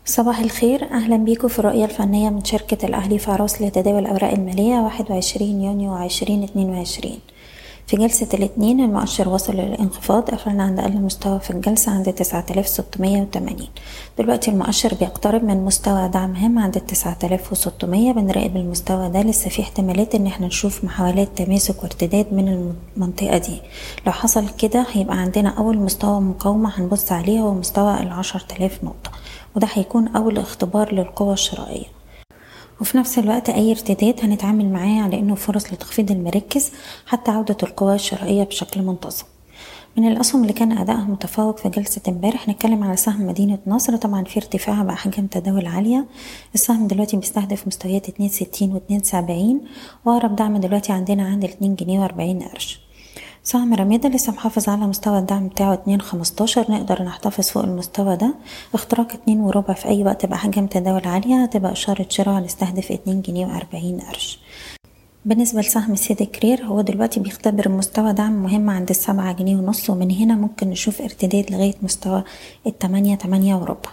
صباح الخير أهلا بيكم في الرؤية الفنية من شركة الأهلي فاروس لتداول الأوراق المالية 21 يونيو 2022 في جلسة الاثنين المؤشر وصل للانخفاض قفلنا عند أقل مستوى في الجلسة عند 9680 دلوقتي المؤشر بيقترب من مستوى دعم هام عند 9600 بنراقب المستوى ده لسه في احتمالات ان احنا نشوف محاولات تماسك وارتداد من المنطقة دي لو حصل كده هيبقى عندنا أول مستوى مقاومة هنبص عليه هو مستوى العشر تلاف نقطة وده هيكون أول اختبار للقوة الشرائية وفي نفس الوقت أي ارتداد هنتعامل معاه على إنه فرص لتخفيض المراكز حتى عودة القوى الشرائية بشكل منتظم من الأسهم اللي كان أدائها متفوق في جلسة امبارح نتكلم على سهم مدينة نصر طبعا في ارتفاع بأحجام تداول عالية السهم دلوقتي بيستهدف مستويات اتنين ستين واتنين سبعين وأقرب دعم دلوقتي عندنا عند الاتنين جنيه وأربعين قرش سهم رميدة لسه محافظ على مستوى الدعم بتاعه اتنين خمستاشر نقدر نحتفظ فوق المستوى ده اختراق اتنين وربع في أي وقت بأحجام تداول عالية هتبقى إشارة شراء هنستهدف اتنين جنيه وأربعين قرش بالنسبة لسهم سيدي كرير هو دلوقتي بيختبر مستوى دعم مهم عند السبعة جنيه ونص ومن هنا ممكن نشوف ارتداد لغاية مستوى التمانية تمانية وربع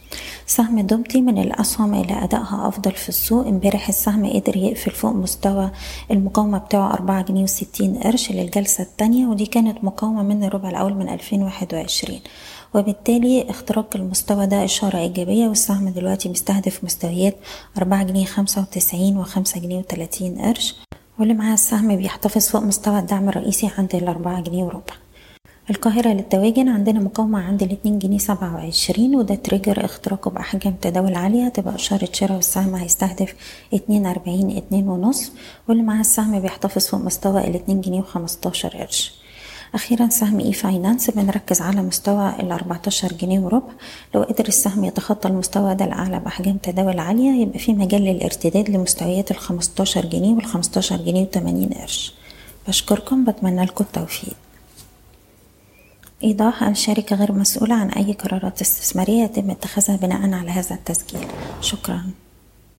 سهم دومتي من الأسهم اللي أدائها أفضل في السوق امبارح السهم قدر يقفل فوق مستوى المقاومة بتاعه أربعة جنيه وستين قرش للجلسة التانية ودي كانت مقاومة من الربع الأول من ألفين واحد وعشرين وبالتالي اختراق المستوى ده إشارة إيجابية والسهم دلوقتي بيستهدف مستويات أربعة جنيه خمسة وتسعين وخمسة جنيه وتلاتين قرش واللي معاه السهم بيحتفظ فوق مستوى الدعم الرئيسي عند الأربعة جنيه وربع القاهرة للدواجن عندنا مقاومة عند الاتنين جنيه سبعة وعشرين وده تريجر اختراقه بأحجام تداول عالية تبقى إشارة شراء والسهم هيستهدف اتنين أربعين اتنين ونص واللي معاه السهم بيحتفظ فوق مستوى الاتنين جنيه وخمستاشر قرش أخيرا سهم إي فاينانس بنركز على مستوى الأربعتاشر جنيه وربع لو قدر السهم يتخطى المستوى ده الأعلى بأحجام تداول عالية يبقى في مجال للارتداد لمستويات الخمستاشر جنيه والخمستاشر جنيه وتمانين قرش بشكركم بتمنى لكم التوفيق إيضاح الشركة غير مسؤولة عن أي قرارات استثمارية يتم اتخاذها بناء على هذا التسجيل شكراً